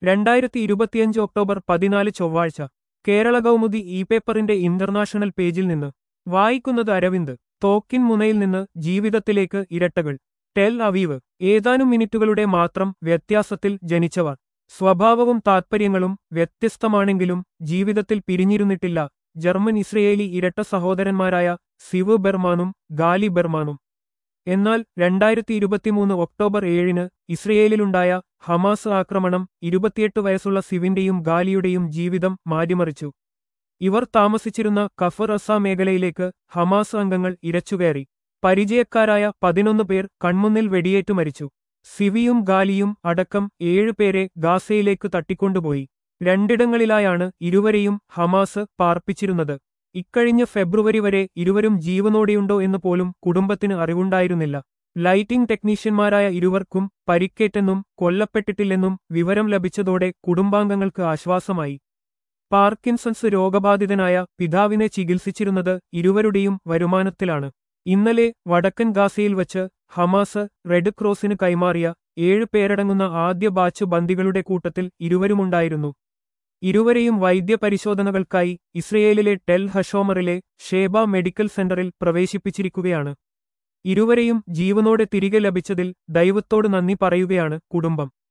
രണ്ടായിരത്തി ഇരുപത്തിയഞ്ച് ഒക്ടോബർ പതിനാല് ചൊവ്വാഴ്ച കേരള കൗമുദി ഇ പേപ്പറിന്റെ ഇന്റർനാഷണൽ പേജിൽ നിന്ന് വായിക്കുന്നത് അരവിന്ദ് തോക്കിൻ മുനയിൽ നിന്ന് ജീവിതത്തിലേക്ക് ഇരട്ടകൾ ടെൽ അവീവ് ഏതാനും മിനിറ്റുകളുടെ മാത്രം വ്യത്യാസത്തിൽ ജനിച്ചവർ സ്വഭാവവും താത്പര്യങ്ങളും വ്യത്യസ്തമാണെങ്കിലും ജീവിതത്തിൽ പിരിഞ്ഞിരുന്നിട്ടില്ല ജർമ്മൻ ഇസ്രയേലി ഇരട്ട സഹോദരന്മാരായ സിവ് ബെർമാനും ഗാലി ബെർമാനും എന്നാൽ രണ്ടായിരത്തി ഇരുപത്തിമൂന്ന് ഒക്ടോബർ ഏഴിന് ഇസ്രയേലിലുണ്ടായ ഹമാസ് ആക്രമണം ഇരുപത്തിയെട്ട് വയസ്സുള്ള സിവിന്റെയും ഗാലിയുടെയും ജീവിതം മാറ്റിമറിച്ചു ഇവർ താമസിച്ചിരുന്ന കഫർ അസ മേഖലയിലേക്ക് ഹമാസ് അംഗങ്ങൾ ഇരച്ചുകയറി പരിചയക്കാരായ പതിനൊന്ന് പേർ കൺമുന്നിൽ വെടിയേറ്റു മരിച്ചു സിവിയും ഗാലിയും അടക്കം ഏഴുപേരെ ഗാസയിലേക്ക് തട്ടിക്കൊണ്ടുപോയി രണ്ടിടങ്ങളിലായാണ് ഇരുവരെയും ഹമാസ് പാർപ്പിച്ചിരുന്നത് ഇക്കഴിഞ്ഞ ഫെബ്രുവരി വരെ ഇരുവരും ജീവനോടെയുണ്ടോ എന്ന് പോലും കുടുംബത്തിന് അറിവുണ്ടായിരുന്നില്ല ലൈറ്റിംഗ് ടെക്നീഷ്യന്മാരായ ഇരുവർക്കും പരിക്കേറ്റെന്നും കൊല്ലപ്പെട്ടിട്ടില്ലെന്നും വിവരം ലഭിച്ചതോടെ കുടുംബാംഗങ്ങൾക്ക് ആശ്വാസമായി പാർക്കിൻസൺസ് രോഗബാധിതനായ പിതാവിനെ ചികിത്സിച്ചിരുന്നത് ഇരുവരുടെയും വരുമാനത്തിലാണ് ഇന്നലെ വടക്കൻ ഗാസയിൽ വച്ച് ഹമാസ് റെഡ് ക്രോസിന് കൈമാറിയ ഏഴ് പേരടങ്ങുന്ന ആദ്യ ബാച്ച് ബന്ദികളുടെ കൂട്ടത്തിൽ ഇരുവരുമുണ്ടായിരുന്നു ഇരുവരെയും വൈദ്യപരിശോധനകൾക്കായി ഇസ്രയേലിലെ ടെൽ ഹഷോമറിലെ ഷേബ മെഡിക്കൽ സെന്ററിൽ പ്രവേശിപ്പിച്ചിരിക്കുകയാണ് ഇരുവരെയും ജീവനോടെ തിരികെ ലഭിച്ചതിൽ ദൈവത്തോട് നന്ദി പറയുകയാണ് കുടുംബം